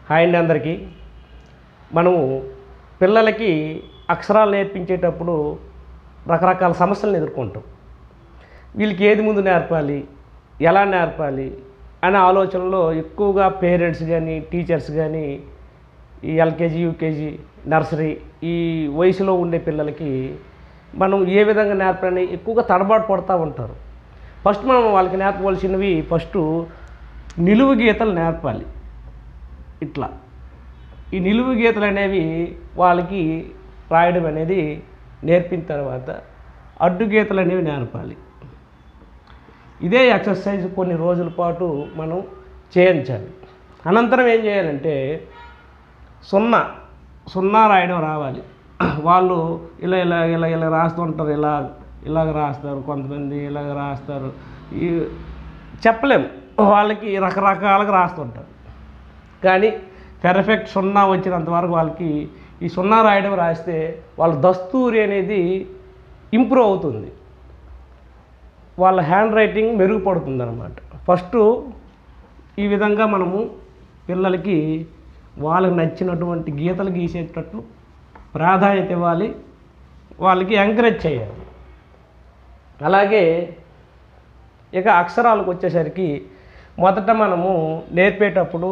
Hi అండి అందరికీ మనము పిల్లలకి అక్షరాలు నేర్పించేటప్పుడు రకరకాల సమస్యలను ఎదుర్కొంటాం వీళ్ళకి ఏది ముందు నేర్పాలి ఎలా నేర్పాలి అనే ఆలోచనలో ఎక్కువగా పేరెంట్స్ కానీ టీచర్స్ కానీ ఈ ఎల్కేజీ యూకేజీ నర్సరీ ఈ వయసులో ఉండే పిల్లలకి మనం ఏ విధంగా నేర్పాలని ఎక్కువగా తడబాటు పడుతూ ఉంటారు ఫస్ట్ మనం వాళ్ళకి నేర్పవలసినవి ఫస్ట్ నిలువు గీతలు నేర్పాలి ఇట్లా ఈ నిలువు గీతలు అనేవి వాళ్ళకి రాయడం అనేది నేర్పిన తర్వాత అడ్డు గీతలు అనేవి నేర్పాలి ఇదే ఎక్సర్సైజ్ కొన్ని రోజుల పాటు మనం చేయించాలి అనంతరం ఏం చేయాలంటే సున్నా సున్నా రాయడం రావాలి వాళ్ళు ఇలా ఇలా ఇలా ఇలా రాస్తుంటారు ఇలా ఇలాగ రాస్తారు కొంతమంది ఇలాగ రాస్తారు ఈ చెప్పలేం వాళ్ళకి రకరకాలుగా రాస్తుంటారు కానీ పెర్ఫెక్ట్ సున్నా వచ్చినంత వరకు వాళ్ళకి ఈ సున్నా రాయడం రాస్తే వాళ్ళ దస్తూరి అనేది ఇంప్రూవ్ అవుతుంది వాళ్ళ హ్యాండ్ రైటింగ్ మెరుగుపడుతుంది అనమాట ఫస్ట్ ఈ విధంగా మనము పిల్లలకి వాళ్ళకి నచ్చినటువంటి గీతలు గీసేటట్టు ప్రాధాన్యత ఇవ్వాలి వాళ్ళకి ఎంకరేజ్ చేయాలి అలాగే ఇక అక్షరాలకు వచ్చేసరికి మొదట మనము నేర్పేటప్పుడు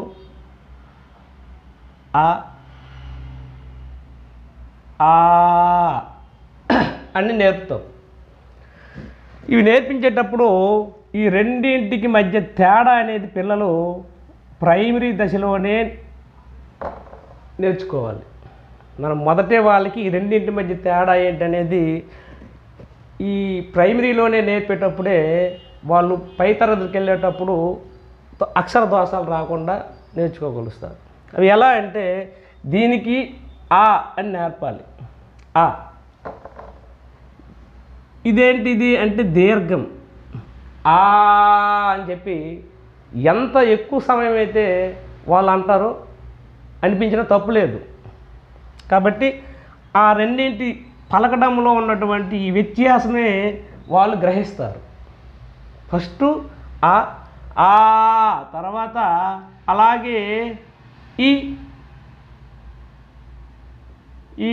ఆ ఆ అని నేర్పుతాం ఇవి నేర్పించేటప్పుడు ఈ రెండింటికి మధ్య తేడా అనేది పిల్లలు ప్రైమరీ దశలోనే నేర్చుకోవాలి మనం మొదటే వాళ్ళకి ఈ రెండింటి మధ్య తేడా ఏంటనేది ఈ ప్రైమరీలోనే నేర్పేటప్పుడే వాళ్ళు పై తరగతికి వెళ్ళేటప్పుడు త- అక్షర దోషాలు రాకుండా నేర్చుకోగలుగుతారు అవి ఎలా అంటే దీనికి ఆ అని నేర్పాలి ఆ ఇదేంటిది అంటే దీర్ఘం ఆ అని చెప్పి ఎంత ఎక్కువ సమయం అయితే వాళ్ళు అంటారో అనిపించిన తప్పు లేదు కాబట్టి ఆ రెండింటి పలకడంలో ఉన్నటువంటి ఈ వ్యత్యాసమే వాళ్ళు గ్రహిస్తారు ఫస్ట్ ఆ ఆ తర్వాత అలాగే ఈ ఈ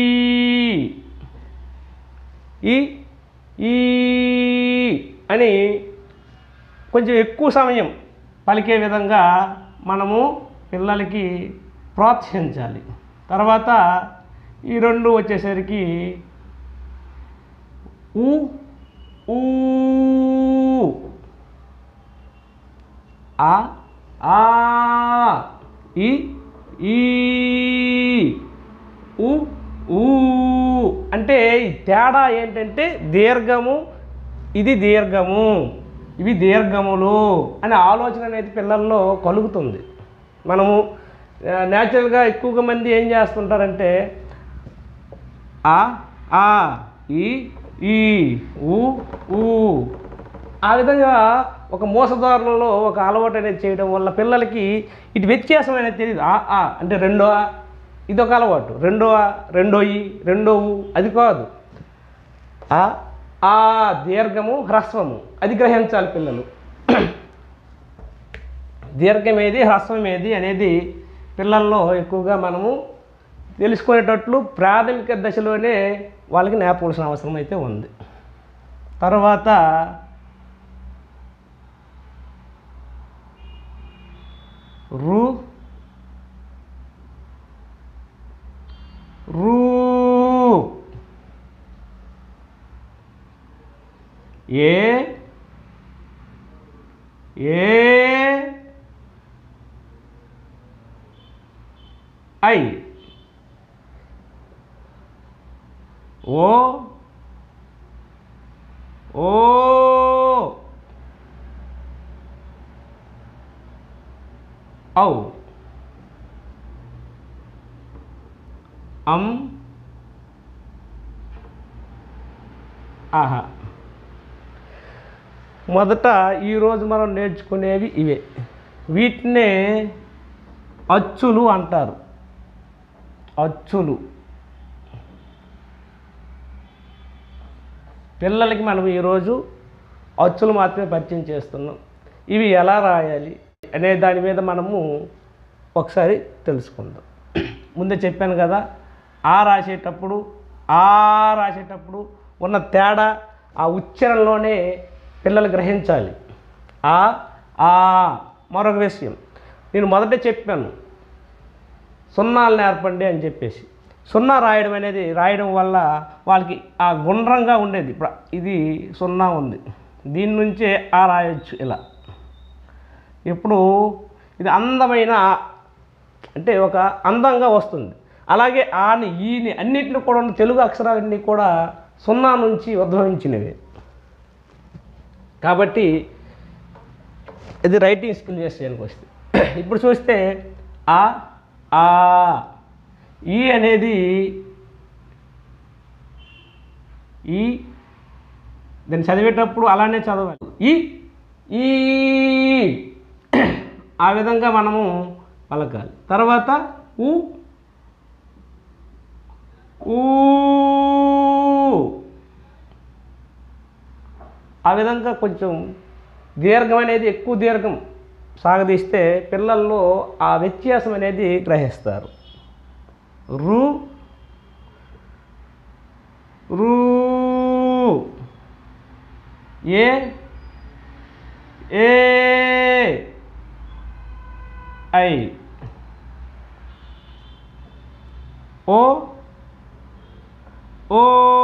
ఈ ఈ అని కొంచెం ఎక్కువ సమయం పలికే విధంగా మనము పిల్లలకి ప్రోత్సహించాలి తర్వాత ఈ రెండు వచ్చేసరికి ఊ ఊ ఆ ఆ ఈ ఈ ఉ ఊ అంటే ఈ తేడా ఏంటంటే దీర్ఘము ఇది దీర్ఘము ఇవి దీర్ఘములు అనే ఆలోచన అనేది పిల్లల్లో కలుగుతుంది మనము న్యాచురల్గా ఎక్కువగా మంది ఏం చేస్తుంటారంటే ఆ ఆ ఈ ఈ ఊ ఊ ఆ విధంగా ఒక మోసదారులలో ఒక అలవాటు అనేది చేయడం వల్ల పిల్లలకి ఇటు వ్యత్యాసం అనేది తెలియదు ఆ ఆ అంటే రెండో ఆ ఇదొక అలవాటు రెండో ఆ రెండో ఈ రెండో ఊ అది కాదు ఆ ఆ దీర్ఘము హ్రస్వము అది గ్రహించాలి పిల్లలు దీర్ఘం ఏది హ్రస్వం ఏది అనేది పిల్లల్లో ఎక్కువగా మనము తెలుసుకునేటట్లు ప్రాథమిక దశలోనే వాళ్ళకి నేర్పవలసిన అవసరం అయితే ఉంది తర్వాత రు రూ ఏ ఏ ఐ ఓ ఓ ఔ అం ఆహా మొదట ఈరోజు మనం నేర్చుకునేవి ఇవే వీటినే అచ్చులు అంటారు అచ్చులు పిల్లలకి మనం ఈరోజు అచ్చులు మాత్రమే పరిచయం చేస్తున్నాం ఇవి ఎలా రాయాలి అనే దాని మీద మనము ఒకసారి తెలుసుకుందాం ముందే చెప్పాను కదా ఆ రాసేటప్పుడు ఆ రాసేటప్పుడు ఉన్న తేడా ఆ ఉచ్చారణలోనే పిల్లలు గ్రహించాలి ఆ ఆ మరొక విషయం నేను మొదటే చెప్పాను సున్నాలు నేర్పండి అని చెప్పేసి సున్నా రాయడం అనేది రాయడం వల్ల వాళ్ళకి ఆ గుండ్రంగా ఉండేది ఇప్పుడు ఇది సున్నా ఉంది దీని నుంచే ఆ రాయొచ్చు ఇలా ఇప్పుడు ఇది అందమైన ఆ అంటే ఒక అందంగా వస్తుంది అలాగే ఆని ఈని అన్నింటిని కూడా ఉన్న తెలుగు అక్షరాలన్నీ కూడా సున్నా నుంచి ఉద్భవించినవి కాబట్టి ఇది రైటింగ్ స్కిల్ విషయానికి వస్తే ఇప్పుడు చూస్తే ఆ ఆ ఈ అనేది ఈ దాన్ని చదివేటప్పుడు అలానే చదవాలి ఈ ఈ ఆ విధంగా మనము పలకాలి తర్వాత ఊ ఊ ఆ విధంగా కొంచెం దీర్ఘం అనేది ఎక్కువ దీర్ఘం సాగదీస్తే పిల్లల్లో ఆ వ్యత్యాసం అనేది గ్రహిస్తారు రు రూ ఏ ఏ ఐ ఓ ఓ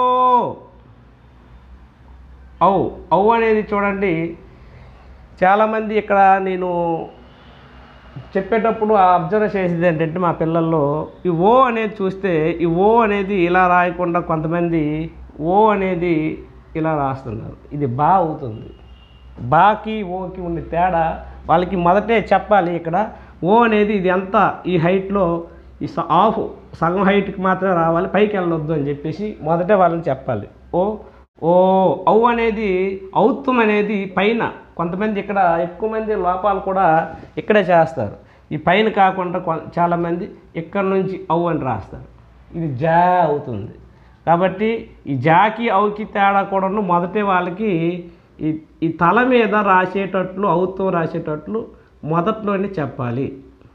ఔ ఔ అనేది చూడండి చాలామంది ఇక్కడ నేను చెప్పేటప్పుడు అబ్జర్వ్ చేసేది ఏంటంటే మా పిల్లల్లో ఈ ఓ అనేది చూస్తే ఈ ఓ అనేది ఇలా రాయకుండా కొంతమంది ఓ అనేది ఇలా రాస్తున్నారు ఇది బా అవుతుంది బాకి ఓకి ఉండే తేడా వాళ్ళకి మొదటే చెప్పాలి ఇక్కడ ఓ అనేది ఇది ఎంత ఈ హైట్లో ఈ స- హాఫ్ సగం హైట్కి మాత్రమే రావాలి పైకి వెళ్ళొద్దు అని చెప్పేసి మొదటే వాళ్ళని చెప్పాలి ఓ ఓ ఔ అనేది ఔత్వం అనేది పైన కొంతమంది ఇక్కడ ఎక్కువ మంది లోపాలు కూడా ఇక్కడే చేస్తారు ఈ పైన కాకుండా కొ- చాలామంది ఇక్కడ నుంచి ఔ అని రాస్తారు ఇది జా అవుతుంది కాబట్టి ఈ జాకి ఔకి తేడా కూడాను మొదటే వాళ్ళకి ఈ ఈ తల మీద రాసేటట్లు ఔతో రాసేటట్లు మొదట్లోనే చెప్పాలి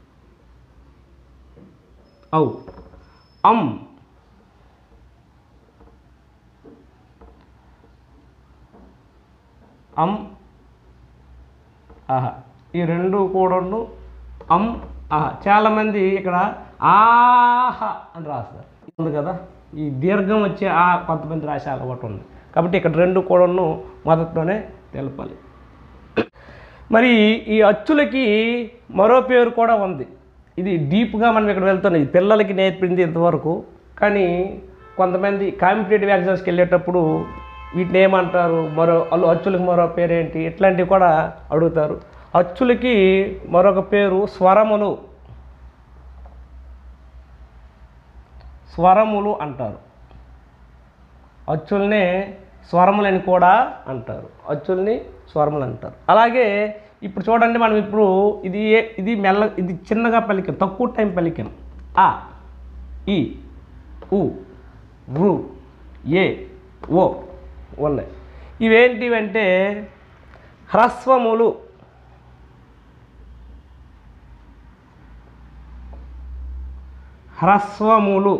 ఔ అమ్ అమ్ ఆహా ఈ రెండు కూడాను అమ్ ఆహా చాలామంది ఇక్కడ ఆహా అని రాస్తారు ఉంది కదా ఈ దీర్ఘం వచ్చే ఆ కొంతమంది రాసే అలవాటు ఉంది కాబట్టి ఇక్కడ రెండు కూడాను మొదట్లోనే తెలపాలి మరి ఈ అచ్చులకి మరో పేరు కూడా ఉంది ఇది డీప్గా మనం ఇక్కడ వెళ్తున్నాం ఇది పిల్లలకి నేర్పింది ఇంతవరకు కానీ కొంతమంది కాంపిటేటివ్ ఎగ్జామ్స్కి వెళ్ళేటప్పుడు వీటిని ఏమంటారు మరో అల్లు అచ్చులకి మరో పేరు ఏంటి ఇట్లాంటివి కూడా అడుగుతారు అచ్చులకి మరొక పేరు స్వరములు స్వరములు అంటారు అచ్చుల్ని స్వరములని కూడా అంటారు అచ్చుల్ని స్వరములు అంటారు అలాగే ఇప్పుడు చూడండి మనం ఇప్పుడు ఇది ఏ- ఇది మెల్ల ఇది చిన్నగా పలికాం తక్కువ టైం పలికాం ఆ ఈ ఉ రు ఏ ఓ ఉన్నాయి ఇవేంటివంటే హ్రస్వములు హ్రస్వములు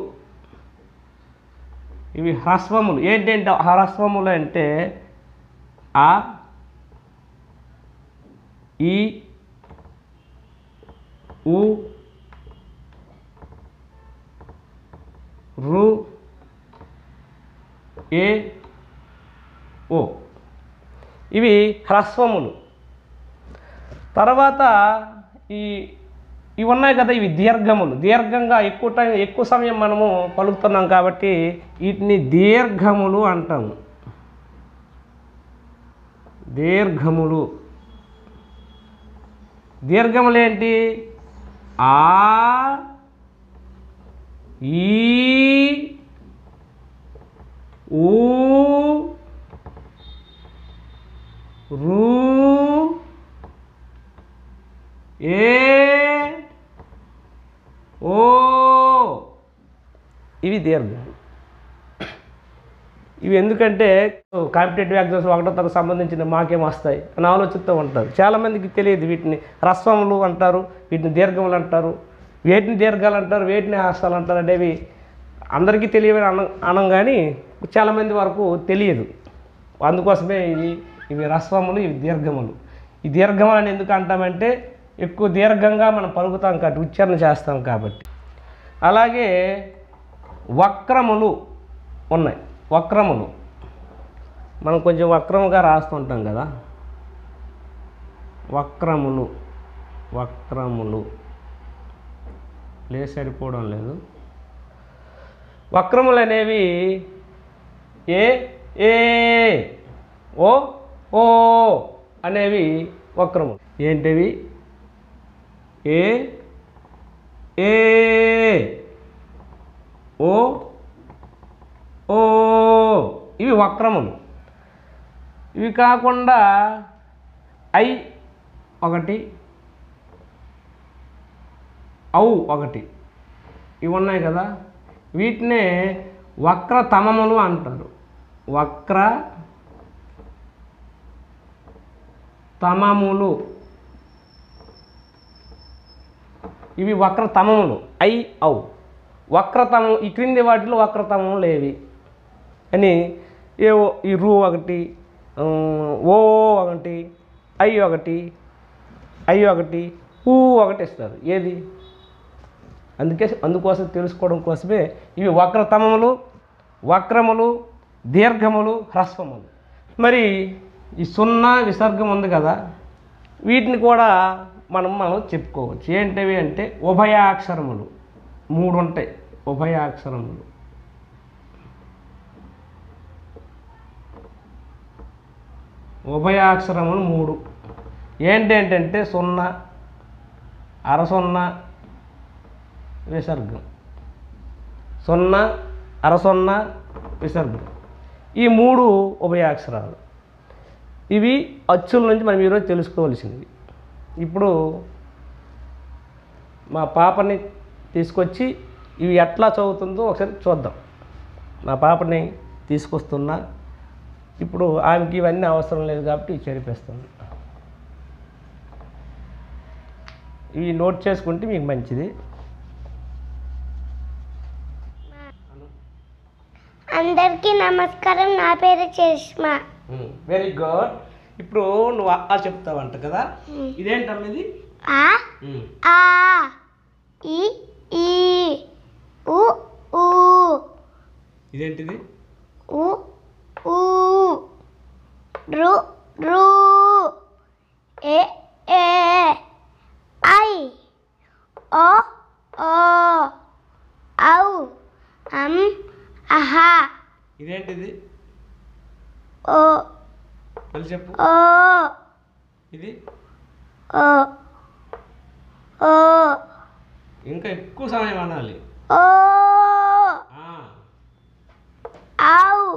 ఇవి హ్రస్వములు ఏంటంటే హ్రస్వములు అంటే ఆ ఈ ఉ రు ఏ ఓ ఇవి హ్రస్వములు తర్వాత ఈ ఇవి ఉన్నాయి కదా ఇవి దీర్ఘములు దీర్ఘంగా ఎక్కువ టైం ఎక్కువ సమయం మనము పలుకుతున్నాం కాబట్టి వీటిని దీర్ఘములు అంటాము దీర్ఘములు దీర్ఘములు ఏంటి ఆ ఈ ఊ రు ఏ ఓ ఇవి దీర్ఘం ఇవి ఎందుకంటే కాంపిటేటివ్ ఎగ్జామ్స్ ఒకటో తరగతి సంబంధించిన మాకేం వస్తాయి అని ఆలోచిస్తూ ఉంటారు చాలామందికి తెలియదు వీటిని రస్వములు అంటారు వీటిని దీర్ఘములు అంటారు వేటిని దీర్ఘాలు అంటారు వేటిని హాస్తాలు అంటారు అనేవి అందరికీ తెలియని అనం అనం కానీ చాలామంది వరకు తెలియదు అందుకోసమే ఇవి ఇవి రస్వములు ఇవి దీర్ఘములు ఈ దీర్ఘములు అని ఎందుకు అంటామంటే ఎక్కువ దీర్ఘంగా మనం పలుకుతాం కాబట్టి ఉచ్చారణ చేస్తాం కాబట్టి అలాగే వక్రములు ఉన్నాయి వక్రములు మనం కొంచెం వక్రముగా రాస్తుంటాం కదా వక్రములు వక్రములు లే సరిపోవడం లేదు వక్రములు అనేవి ఏ ఏ ఓ ఓ అనేవి వక్రములు ఏంటివి ఏ ఏ ఓ ఓ ఇవి వక్రములు ఇవి కాకుండా ఐ ఒకటి ఔ ఒకటి ఇవి ఉన్నాయి కదా వీటినే వక్రతమములు అంటారు వక్ర తమములు ఇవి వక్రతమములు ఐ ఔ వక్రతమం ఈ క్రింది వాటిలో వక్రతమములు ఏవి అని ఏ ఓ- ఈ రూ ఒకటి ఉమ్, ఓ ఒకటి ఐ ఒకటి ఐ ఒకటి ఊ ఒకటి ఇస్తారు ఏది అందుకే అందుకోసం తెలుసుకోవడం కోసమే ఇవి వక్రతమములు వక్రములు దీర్ఘములు హ్రస్వములు మరి ఈ సున్నా విసర్గం ఉంది కదా వీటిని కూడా మనం మనం చెప్పుకోవచ్చు ఏంటివి అంటే ఉభయాక్షరములు మూడు ఉంటాయి ఉభయాక్షరములు ఉభయాక్షరములు మూడు ఏంటి ఏంటంటే సున్నా అర సున్నా విసర్గం సున్నా అర సున్నా విసర్గం ఈ మూడు ఉభయాక్షరాలు ఇవి అచ్చుల నుంచి మనం ఈరోజు తెలుసుకోవాల్సినవి ఇప్పుడు మా పాపని తీసుకొచ్చి ఇవి ఎట్లా చదువుతుందో ఒకసారి చూద్దాం మా పాపని తీసుకొస్తున్నా ఇప్పుడు ఆమెకి ఇవన్నీ అవసరం లేదు కాబట్టి ఇవి చేరిపేస్తాను ఇవి నోట్ చేసుకుంటే మీకు మంచిది అందరికీ నమస్కారం నా పేరు చేష్మా వెరీ గుడ్ ఇప్పుడు నువ్వు ఆ చెప్తావంట కదా ఇదేంటమ్మా ఇది ఆ ఉమ్. ఆ ఈ ఈ ఉ ఊ ఇదేంటిది ఉ ఊ రు రు ఏ ఏ ఐ ఓ ఓ ఔ అం అహా ఇదేంటిది ఓ మళ్ళీ చెప్పు ఓ ఇది ఓ ఓ ఇంకా ఎక్కువ సమయం అనాలి ఓ ఆ, ఆవు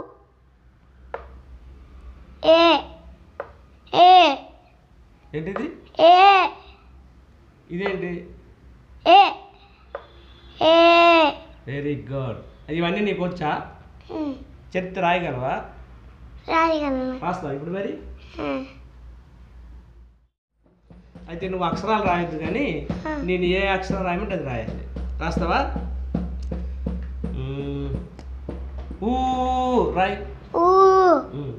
ఏ ఏ ఏంటిది ఏ ఇదేంటి ఏ ఏ వెరీ గుడ్ ఇవన్నీ నీకు వచ్చా హ్మ్, చెప్తే రాయగలవా రాయగలను రాస్తావా ఇప్పుడు మరి హ్మ్, అయితే నువ్వు అక్షరాలు రాయొద్దు కానీ ఆ. నేను ఏ అక్షరం రాయమంటే అది రాయాలి రాస్తావా మ్మ్. ఊ రాయ్ ఊ మ్మ్.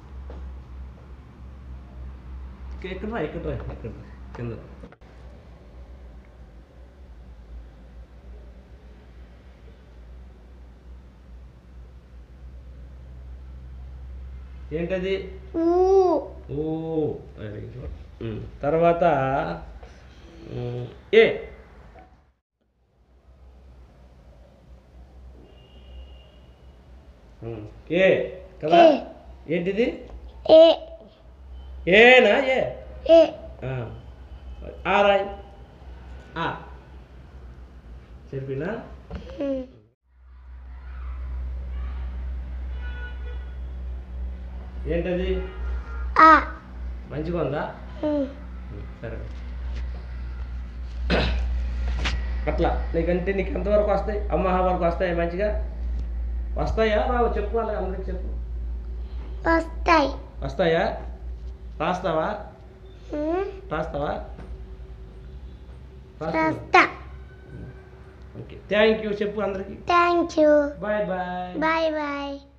ఇక్కడ ఎక్కడ రా ఇక్కడ రా ఇక్కడ రా. కింద ఏంటది ఊ ఓ వెరీ గుడ్ మ్మ్. తర్వాత మ్మ్, ఏ మ్మ్, ఏ కదా ఏ. ఏంటిది ఏ ఏనా ఏ ఏ ఆ. ఆ రాయ్ ఆ చెప్పినా హ్మ్, ఏంటది ఆ మంచిగా ఉందా హ్మ్, సరే అట్లా నీకంటే నీకు ఎంతవరకు వస్తాయి అమ్మాహ వరకు వస్తాయి మంచిగా వస్తాయా రావు చెప్పుకోవాలి అందరికి చెప్పు వస్తాయి వస్తాయా రాస్తావా హ్మ్, రాస్తావా రాస్తావా? రాస్తా ఓకే థ్యాంక్ యూ చెప్పు అందరికి thank you bye bye bye bye